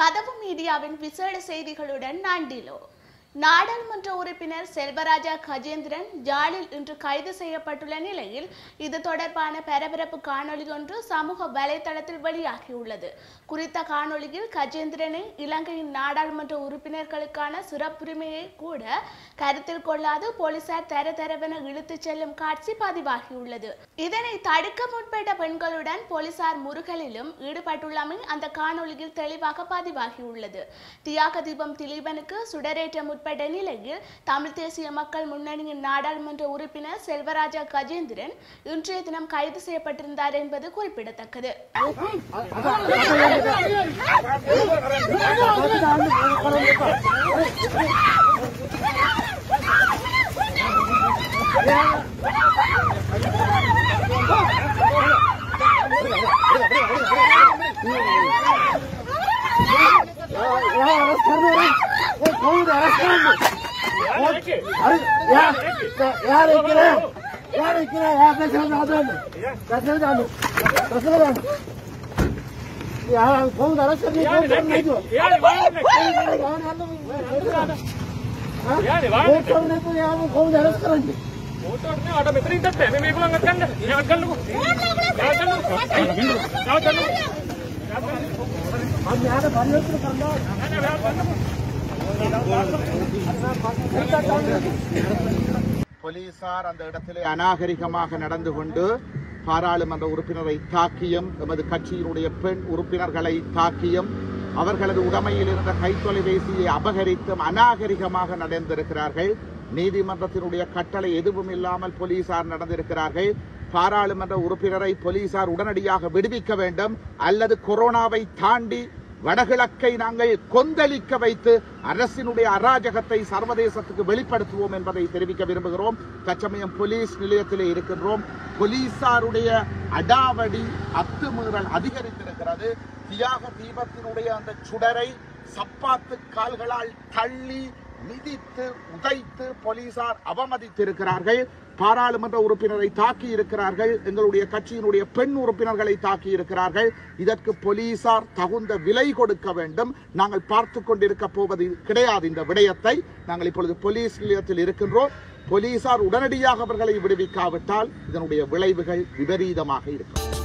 கதவு மீடியாவின் விசேட செய்திகளுடன் நாண்டிலோ நாடாளுமன்ற உறுப்பினர் செல்வராஜா கஜேந்திரன் ஜாலில் இன்று கைது செய்யப்பட்டுள்ள நிலையில் இது தொடர்பான பரபரப்பு காணொளி ஒன்று சமூக வலைதளத்தில் வெளியாகியுள்ளது குறித்த காணொளியில் கஜேந்திரனை இலங்கையின் நாடாளுமன்ற உறுப்பினர்களுக்கான சிறப்புரிமையை கூட கருத்தில் கொள்ளாது போலீசார் தர தரவென இழுத்துச் செல்லும் காட்சி பதிவாகியுள்ளது இதனை தடுக்க முற்பட்ட பெண்களுடன் போலீசார் முருகலிலும் ஈடுபட்டுள்ளமை அந்த காணொளியில் தெளிவாக பதிவாகியுள்ளது தியாக தீபம் திலீபனுக்கு சுடரேற்ற முற்பட்ட நிலையில் தமிழ் தேசிய மக்கள் முன்னணியின் நாடாளுமன்ற உறுப்பினர் செல்வராஜா கஜேந்திரன் இன்றைய தினம் கைது செய்யப்பட்டிருந்தார் என்பது குறிப்பிடத்தக்கது यार अरेस्ट कर दो वो कौन अरेस्ट कर अरे यार यार एक रे यार एक रे यार कैसे जादू कैसे जादू कैसे जादू यार कौन अरेस्ट कर दिया कौन नहीं जो वो कौन नहीं तो यार वो कौन अरेस्ट करेंगे हम यहाँ परिवर्तन करना போலீசார் அந்த இடத்திலே அநாகரிகமாக நடந்து கொண்டு பாராளுமன்ற உறுப்பினரை தாக்கியும் எமது கட்சியினுடைய பெண் உறுப்பினர்களை தாக்கியும் அவர்களது உடைமையில் இருந்த கைத்தொலைபேசியை அபகரித்தும் அநாகரிகமாக நடந்திருக்கிறார்கள் நீதிமன்றத்தினுடைய கட்டளை எதுவும் இல்லாமல் போலீசார் நடந்திருக்கிறார்கள் பாராளுமன்ற உறுப்பினரை போலீசார் உடனடியாக விடுவிக்க வேண்டும் அல்லது கொரோனாவை தாண்டி வடகிழக்கை நாங்கள் கொந்தளிக்க வைத்து அரசினுடைய அராஜகத்தை சர்வதேசத்துக்கு வெளிப்படுத்துவோம் என்பதை தெரிவிக்க விரும்புகிறோம் தற்சமயம் போலீஸ் நிலையத்திலே இருக்கின்றோம் போலீசாருடைய அடாவடி அத்துமீறல் அதிகரித்திருக்கிறது தியாக தீபத்தினுடைய அந்த சுடரை சப்பாத்து கால்களால் தள்ளி மிதித்து உதைத்து போலீசார் அவமதித்திருக்கிறார்கள் பாராளுமன்ற உறுப்பினரை தாக்கி இருக்கிறார்கள் எங்களுடைய கட்சியினுடைய பெண் உறுப்பினர்களை தாக்கி இருக்கிறார்கள் இதற்கு போலீசார் தகுந்த விலை கொடுக்க வேண்டும் நாங்கள் பார்த்து கொண்டிருக்க போவது கிடையாது இந்த விடயத்தை நாங்கள் இப்பொழுது போலீஸ் நிலையத்தில் இருக்கின்றோம் போலீசார் உடனடியாக அவர்களை விடுவிக்காவிட்டால் இதனுடைய விளைவுகள் விபரீதமாக இருக்கும்